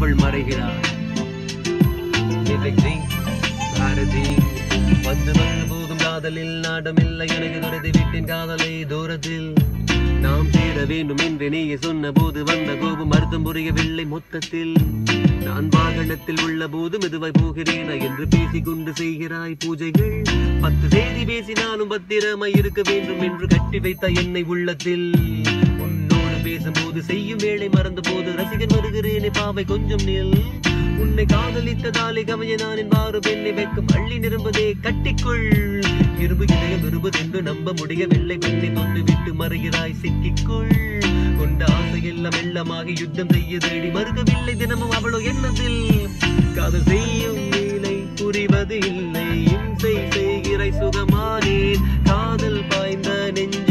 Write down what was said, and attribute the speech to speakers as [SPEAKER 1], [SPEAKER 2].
[SPEAKER 1] அவள் மறைகிறாள் Living thing, Bharathi வந்து வந்து போகும் காதலில் நாடமில்லை எனக்கு துரதி விட்டின் காதலை தூரத்தில் நாம் சேர வேண்டும் என்று நீயே சொன்ன போது வந்த கோபம் அர்த்தம் புரியவில்லை மொத்தத்தில் நான் வாகனத்தில் உள்ள போது மெதுவாய் போகிறேனா என்று பேசிக்கொண்டு செய்கிறாய் பூஜைகள் பத்து செய்தி பேசினாலும் பத்திரமாய் இருக்க வேண்டும் என்று கட்டி வைத்த என்னை உள்ளத்தில் உன்னோடு பேசும்போது செய்யும் வேலை மறந்த போது ரசிகன் வருகிறேனே பாவை கொஞ்சம் நில் உன்னை காதலித்ததாலே கவைய நான் என்பாரு பெண்ணை வைக்கும் அள்ளி நிரம்பதே கட்டிக்குள் இரும்பு இதயம் இருபதென்று நம்ப முடியவில்லை பெண்ணை தொட்டு விட்டு மறைகிறாய் சிக்கிக்குள் கொண்ட ஆசையெல்லாம் எல்லமாக யுத்தம் செய்ய தேடி மறுக்கவில்லை தினமும் அவளோ எண்ணத்தில் காதல் செய்யும் வேலை புரிவது இல்லை இம்சை செய்கிற சுகமானேன் காதல் பாய்ந்த நெஞ்ச